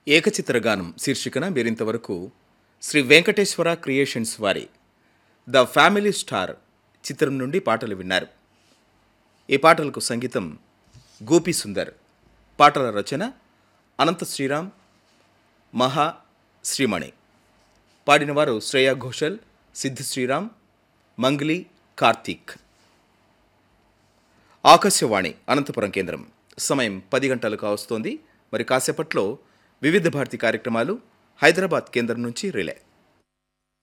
ఏకచిత్రగానం శీర్షికన మీరింతవరకు శ్రీ వెంకటేశ్వర క్రియేషన్స్ వారి ద ఫ్యామిలీ స్టార్ చిత్రం నుండి పాటలు విన్నారు ఈ పాటలకు సంగీతం గోపి సుందర్ పాటల రచన అనంత శ్రీరామ్ మహా శ్రీమణి పాడినవారు శ్రేయా ఘోషల్ సిద్ధి శ్రీరామ్ మంగ్లీ కార్తీక్ ఆకాశవాణి అనంతపురం కేంద్రం సమయం పది గంటలు కావస్తోంది మరి కాసేపట్లో వివిధ భారతి కార్యక్రమాలు హైదరాబాద్ కేంద్రం నుంచి రిలే